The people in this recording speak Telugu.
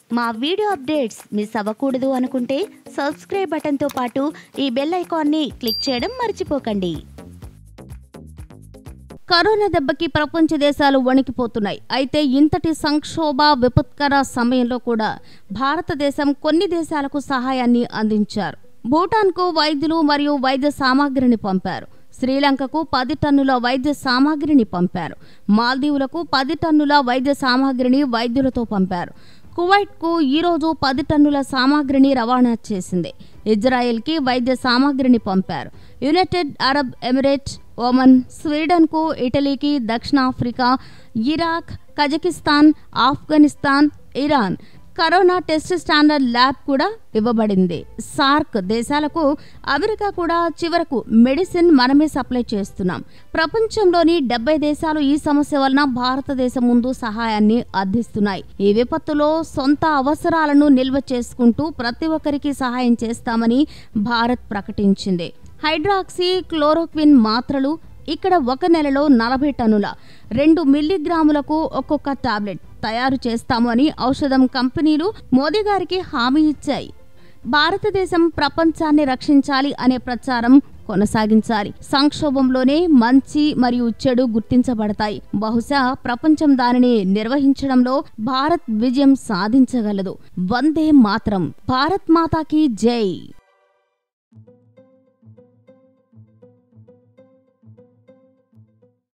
మా వీడియో అప్డేట్స్ మిస్ అవ్వకూడదు అనుకుంటే సబ్స్క్రైబ్ బటన్తో పాటు ఈ బెల్ ఐకాన్ని క్లిక్ చేయడం మర్చిపోకండి కరోనా దెబ్బకి ప్రపంచ దేశాలు వణికిపోతున్నాయి అయితే ఇంతటి సంక్షోభ విపత్కర సమయంలో కూడా భారతదేశం కొన్ని దేశాలకు సహాయాన్ని అందించారు భూటాన్కు వైద్యులు మరియు వైద్య సామాగ్రిని పంపారు శ్రీలంకకు పది టన్నుల వైద్య సామాగ్రిని పంపారు మాల్దీవులకు పది టన్నుల వైద్య సామాగ్రిని వైద్యులతో పంపారు కువైట్కు ఈరోజు పది టన్నుల సామాగ్రిని రవాణా చేసింది ఇజ్రాయెల్కి వైద్య సామాగ్రిని పంపారు యునైటెడ్ అరబ్ ఎమిరేట్ ఒమన్ స్వీడన్కు ఇటలీకి దక్షిణాఫ్రికా Iraq Kazakhstan Afghanistan Iran corona test standard lab కూడా ఇవ్వబడింది సార్క్ దేశాలకు అమెరికా కూడా చివరకు మెడిసిన్ మనమే సప్లై చేస్తున్నాం ప్రపంచంలోని డెబ్బై దేశాలు ఈ సమస్య వలన భారతదేశం ముందు సహాయాన్ని అందిస్తున్నాయి ఈ విపత్తులో సొంత అవసరాలను నిల్వ చేసుకుంటూ ప్రతి ఒక్కరికి సహాయం చేస్తామని భారత్ ప్రకటించింది హైడ్రాక్సీ క్లోరోక్విన్ మాత్రలు ఇక్కడ ఒక నెలలో నలభై టన్నుల రెండు మిల్లీగ్రాములకు ఒక్కొక్క టాబ్లెట్ తయారు చేస్తాము అని ఔషధం కంపెనీలు మోదీ గారికి హామీ ఇచ్చాయి భారతదేశం ప్రపంచాన్ని రక్షించాలి అనే ప్రచారం కొనసాగించాలి సంక్షోభంలోనే మంచి మరియు చెడు గుర్తించబడతాయి బహుశా ప్రపంచం దానిని నిర్వహించడంలో భారత్ విజయం సాధించగలదు వందే మాత్రం భారత్ మాతాకి జై